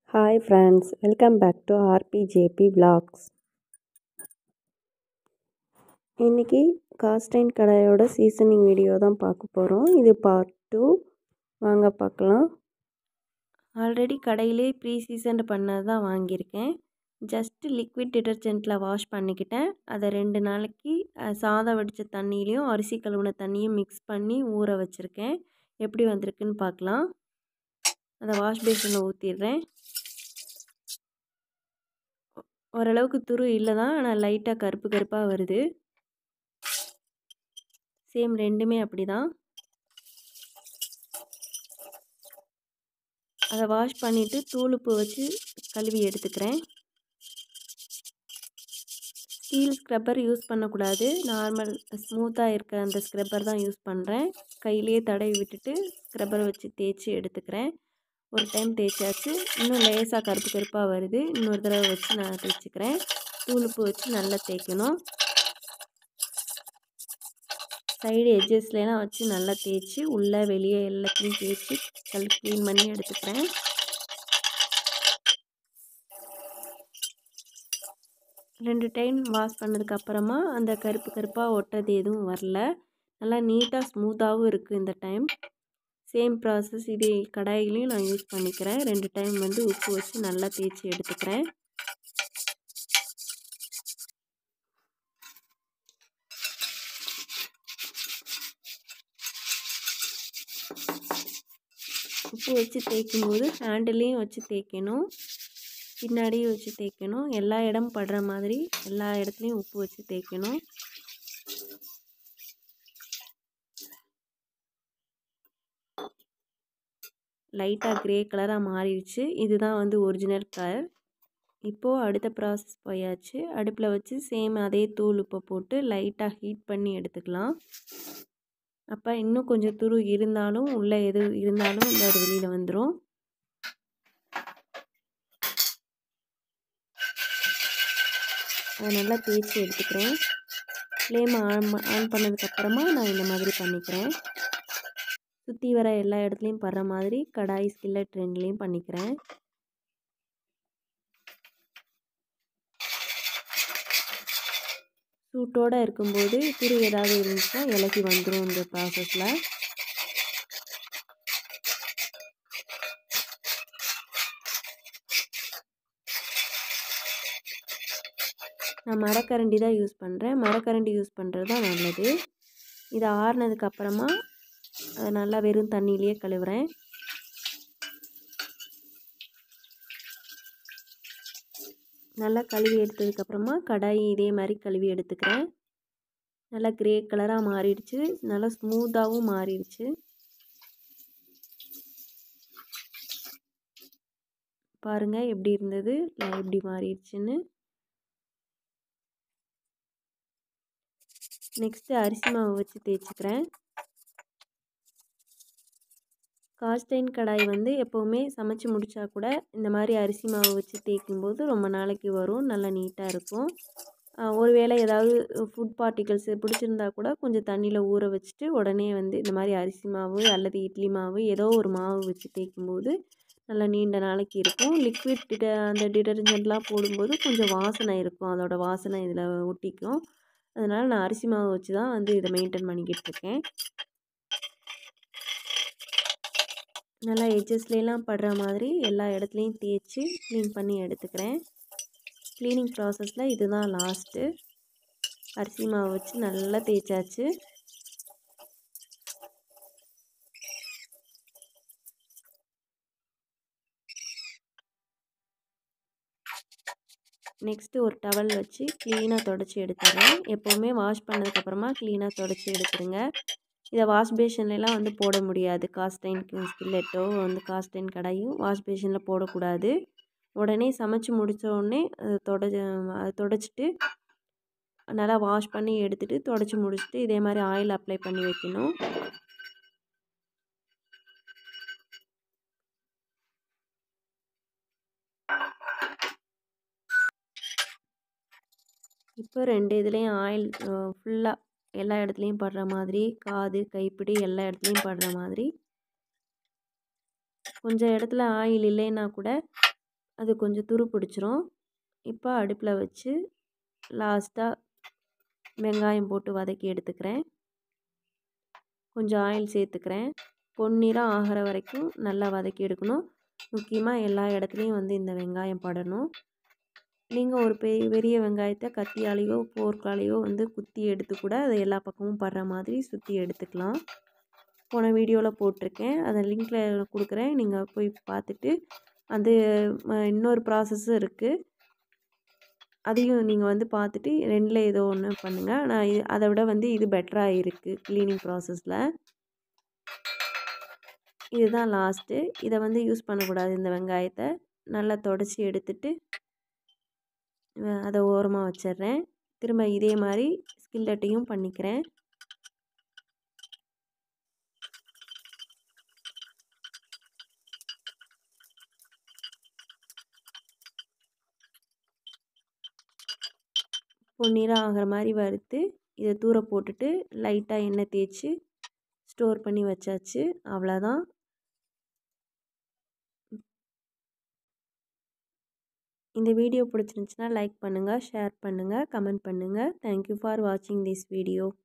hi friends welcome back to RPJP vlogs இன்றைக்கி காஸ்டைன் கடாயோட seasoning video தான் பார்க்க போகிறோம் இது பார்ட் டூ வாங்க பார்க்கலாம் ஆல்ரெடி கடையிலே ப்ரீ சீசன் பண்ணது தான் வாங்கியிருக்கேன் ஜஸ்ட்டு லிக்விட் டிட்டர்ஜென்ட்டில் வாஷ் பண்ணிக்கிட்டேன் அதை ரெண்டு நாளைக்கு அஹ், சாதம் வடித்த தண்ணியிலையும் அரிசி கழுவுன தண்ணியும் மிக்ஸ் பண்ணி ஊற வச்சுருக்கேன் எப்படி வந்திருக்குன்னு பார்க்கலாம் அதை வாஷ் பேஷனில் ஊற்றிடுறேன் ஓரளவுக்கு துரு இல்லை தான் ஆனால் லைட்டாக கருப்பு கருப்பாக வருது சேம் ரெண்டுமே அப்படி தான் அதை வாஷ் பண்ணிவிட்டு தூளுப்பு வச்சு கழுவி எடுத்துக்கிறேன் ஸ்டீல் ஸ்க்ரப்பர் யூஸ் பண்ணக்கூடாது நார்மல் ஸ்மூத்தாக இருக்க அந்த ஸ்க்ரப்பர் தான் யூஸ் பண்ணுறேன் கையிலேயே தடவி விட்டுட்டு ஸ்க்ரப்பர் வச்சு தேய்ச்சி எடுத்துக்கிறேன் ஒரு டைம் தேய்ச்சாச்சு இன்னும் லேசாக கருப்பு கருப்பாக வருது இன்னொரு தடவை வச்சு நான் தேய்ச்சிக்கிறேன் தூளுப்பு வச்சு நல்லா தேய்க்கணும் சைடு எட்ஜஸ்லாம் வச்சு நல்லா தேய்ச்சி உள்ளே வெளியே எல்லாத்தையும் தேய்ச்சி கல் க்ளீன் பண்ணி எடுத்துக்கிறேன் ரெண்டு டைம் வாஷ் பண்ணதுக்கப்புறமா அந்த கருப்பு கருப்பாக ஒட்டுறது எதுவும் வரல நல்லா நீட்டாக ஸ்மூத்தாகவும் இருக்குது இந்த டைம் சேம் ப்ராசஸ் இது கடாயிலையும் நான் யூஸ் பண்ணிக்கிறேன் ரெண்டு டைம் வந்து உப்பு வச்சு நல்லா தேய்ச்சி எடுத்துக்கிறேன் உப்பு வச்சு தேய்க்கும் போது ஹேண்டிலையும் வச்சு தேய்க்கணும் பின்னாடியும் வச்சு தேய்க்கணும் எல்லா இடம் படுற மாதிரி எல்லா இடத்துலையும் உப்பு வச்சு தேய்க்கணும் லைட்டாக க்ரே கலராக மாறிடுச்சு இதுதான் வந்து ஒரிஜினல் கலர் இப்போது அடுத்த ப்ராசஸ் போயாச்சு அடுப்பில் வச்சு சேம் அதே தூள் உப்பை போட்டு லைட்டாக ஹீட் பண்ணி எடுத்துக்கலாம் அப்போ இன்னும் கொஞ்சம் துரு இருந்தாலும் உள்ளே எது இருந்தாலும் இந்த அது வெளியில் வந்துடும் அதை நல்லா தேய்ச்சி எடுத்துக்கிறேன் ஃப்ளேம் ஆன் ஆன் பண்ணதுக்கப்புறமா நான் இந்த மாதிரி பண்ணிக்கிறேன் சுற்றி வர எல்லா இடத்துலையும் படுற மாதிரி கடாய் ஸ்கில்லட் ரெண்டுலேயும் பண்ணிக்கிறேன் சூட்டோடு இருக்கும்போது துரு ஏதாவது இருந்துச்சுன்னா இலக்கி வந்துடும் இந்த ப்ராசஸில் நான் மரக்கரண்டி தான் யூஸ் பண்ணுறேன் மரக்கரண்டி யூஸ் பண்ணுறது தான் நல்லது இது ஆறுனதுக்கப்புறமா அதை நல்லா வெறும் தண்ணியிலேயே கழுவுறேன் நல்லா கழுவி எடுத்ததுக்கப்புறமா கடாய் இதே மாதிரி கழுவி எடுத்துக்கிறேன் நல்லா க்ரே கலராக மாறிடுச்சு நல்லா ஸ்மூத்தாகவும் மாறிடுச்சு பாருங்கள் எப்படி இருந்தது எப்படி மாறிடுச்சுன்னு நெக்ஸ்ட்டு அரிசி மாவு வச்சு தேய்ச்சிக்கிறேன் காஸ்டைன் கடாய் வந்து எப்போவுமே சமைச்சு முடித்தா கூட இந்த மாதிரி அரிசி மாவு வச்சு தேய்க்கும்போது ரொம்ப நாளைக்கு வரும் நல்லா நீட்டாக இருக்கும் ஒருவேளை ஏதாவது ஃபுட் பார்ட்டிகல்ஸ் பிடிச்சிருந்தா கூட கொஞ்சம் தண்ணியில் ஊற வச்சுட்டு உடனே வந்து இந்த மாதிரி அரிசி மாவு அல்லது இட்லி மாவு ஏதோ ஒரு மாவு வச்சு தேய்க்கும்போது நல்லா நீண்ட நாளைக்கு இருக்கும் லிக்விட் டிட அந்த டிடர்ஜென்ட்லாம் போடும்போது கொஞ்சம் வாசனை இருக்கும் அதோட வாசனை இதில் ஒட்டிக்கும் அதனால் நான் அரிசி மாவு வச்சு தான் வந்து இதை மெயின்டைன் பண்ணிக்கிட்டு இருக்கேன் நல்லா எட்ஜஸ்லாம் படுற மாதிரி எல்லா இடத்துலையும் தேய்ச்சி க்ளீன் பண்ணி எடுத்துக்கிறேன் க்ளீனிங் ப்ராசஸில் இதுதான் லாஸ்ட்டு அரிசி மாவு வச்சு நல்லா தேய்ச்சாச்சு நெக்ஸ்ட்டு ஒரு டவல் வச்சு க்ளீனாக தொடச்சி எடுத்துடுறேன் எப்போவுமே வாஷ் பண்ணதுக்கப்புறமா க்ளீனாக தொடச்சி எடுத்துருங்க இதை வாஷ் பேஷன்லலாம் வந்து போட முடியாது காஸ்டைன் ஸ்கில்லெட்டோ வந்து காஸ்டைன் கடாயும் வாஷ் பேஷனில் போடக்கூடாது உடனே சமைச்சு முடித்த உடனே அதை தொட அதை தொடச்சிட்டு நல்லா வாஷ் பண்ணி எடுத்துகிட்டு தொடச்சி முடிச்சுட்டு இதே மாதிரி ஆயில் அப்ளை பண்ணி வைக்கணும் இப்போ ரெண்டு இதுலேயும் ஆயில் ஃபுல்லாக எல்லா இடத்துலையும் படுற மாதிரி காது கைப்பிடி எல்லா இடத்துலையும் படுற மாதிரி கொஞ்சம் இடத்துல ஆயில் இல்லைன்னா கூட அது கொஞ்சம் துரு பிடிச்சிரும் இப்போ அடுப்பில் வச்சு லாஸ்ட்டாக வெங்காயம் போட்டு வதக்கி எடுத்துக்கிறேன் கொஞ்சம் ஆயில் சேர்த்துக்கிறேன் பொன்னிறம் ஆகிற வரைக்கும் நல்லா வதக்கி எடுக்கணும் முக்கியமாக எல்லா இடத்துலையும் வந்து இந்த வெங்காயம் படணும் நீங்கள் ஒரு பெரிய பெரிய வெங்காயத்தை கத்தியாலேயோ போர்க்காலேயோ வந்து குத்தி எடுத்து கூட அதை எல்லா பக்கமும் படுற மாதிரி சுற்றி எடுத்துக்கலாம் போன வீடியோவில் போட்டிருக்கேன் அதை லிங்க்கில் கொடுக்குறேன் நீங்கள் போய் பார்த்துட்டு அது இன்னொரு ப்ராசஸும் இருக்குது அதையும் நீங்கள் வந்து பார்த்துட்டு ரெண்டில் ஏதோ ஒன்று பண்ணுங்கள் ஆனால் இது அதை விட வந்து இது பெட்டராக இருக்குது க்ளீனிங் ப்ராசஸில் இதுதான் லாஸ்ட்டு இதை வந்து யூஸ் பண்ணக்கூடாது இந்த வெங்காயத்தை நல்லா தொடச்சி எடுத்துட்டு அதை ஓரமாக வச்சிடுறேன் திரும்ப இதே மாதிரி ஸ்கில்லட்டையும் பண்ணிக்கிறேன் பொன்னிறம் ஆகிற மாதிரி வறுத்து இதை தூர போட்டுட்டு லைட்டாக எண்ணெய் தேய்ச்சி ஸ்டோர் பண்ணி வச்சாச்சு அவ்வளோதான் இந்த வீடியோ பிடிச்சிருந்துச்சின்னா லைக் பண்ணுங்கள் ஷேர் பண்ணுங்கள் கமெண்ட் பண்ணுங்கள் தேங்க்யூ ஃபார் வாட்சிங் திஸ் வீடியோ